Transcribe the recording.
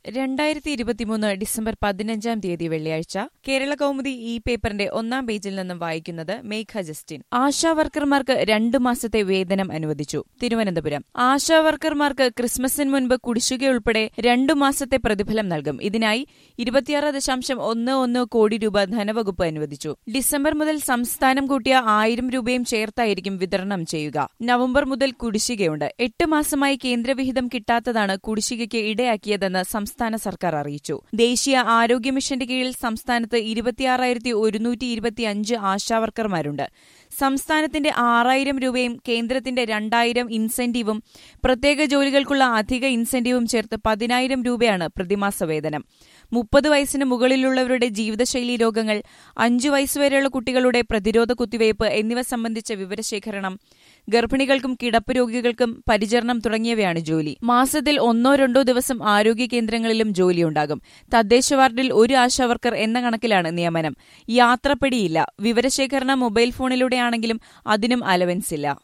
രണ്ടായിരത്തി ഇരുപത്തിമൂന്ന് ഡിസംബർ പതിനഞ്ചാം തീയതി വെള്ളിയാഴ്ച കേരള കൗമുദി ഈ പേപ്പറിന്റെ ഒന്നാം പേജിൽ നിന്നും വായിക്കുന്നത് മേഘ ജസ്റ്റിൻ ആശാ വർക്കർമാർക്ക് രണ്ടു മാസത്തെ വേതനം അനുവദിച്ചു തിരുവനന്തപുരം ആശാ വർക്കർമാർക്ക് ക്രിസ്മസിന് മുൻപ് കുടിശ്ശികയുൾപ്പെടെ രണ്ടു മാസത്തെ പ്രതിഫലം നൽകും ഇതിനായി ഇരുപത്തിയാറ് ദശാംശം ഒന്ന് ഒന്ന് കോടി രൂപ ധനവകുപ്പ് അനുവദിച്ചു ഡിസംബർ മുതൽ സംസ്ഥാനം കൂട്ടിയ ആയിരം രൂപയും ചേർത്തായിരിക്കും വിതരണം ചെയ്യുക നവംബർ മുതൽ കുടിശ്ശികയുണ്ട് എട്ട് മാസമായി കേന്ദ്രവിഹിതം കിട്ടാത്തതാണ് കുടിശ്ശികയ്ക്ക് ഇടയാക്കിയതെന്ന് സംസ്ഥാന സർക്കാർ അറിയിച്ചു ദേശീയ ആരോഗ്യ മിഷന്റെ കീഴിൽ സംസ്ഥാനത്ത് ഇരുപത്തിയാറായിരത്തി ഒരുന്നൂറ്റി ഇരുപത്തിയഞ്ച് ആശാവർക്കർമാരുണ്ട് സംസ്ഥാനത്തിന്റെ ആറായിരം രൂപയും കേന്ദ്രത്തിന്റെ രണ്ടായിരം ഇൻസെന്റീവും പ്രത്യേക ജോലികൾക്കുള്ള അധിക ഇൻസെന്റീവും ചേർത്ത് പതിനായിരം രൂപയാണ് പ്രതിമാസ വേതനം മുപ്പത് വയസ്സിന് മുകളിലുള്ളവരുടെ ജീവിതശൈലി രോഗങ്ങൾ അഞ്ചു വയസ്സുവരെയുള്ള കുട്ടികളുടെ പ്രതിരോധ കുത്തിവയ്പ് എന്നിവ സംബന്ധിച്ച വിവരശേഖരണം ഗർഭിണികൾക്കും കിടപ്പ് രോഗികൾക്കും പരിചരണം തുടങ്ങിയവയാണ് ജോലി മാസത്തിൽ ഒന്നോ രണ്ടോ ദിവസം ആരോഗ്യ കേന്ദ്രങ്ങളിലും ജോലിയുണ്ടാകും തദ്ദേശ വാർഡിൽ ഒരു ആശാവർക്കർ എന്ന കണക്കിലാണ് നിയമനം യാത്രപ്പടിയില്ല വിവരശേഖരണം മൊബൈൽ ഫോണിലൂടെയാണെങ്കിലും അതിനും അലവൻസില്ല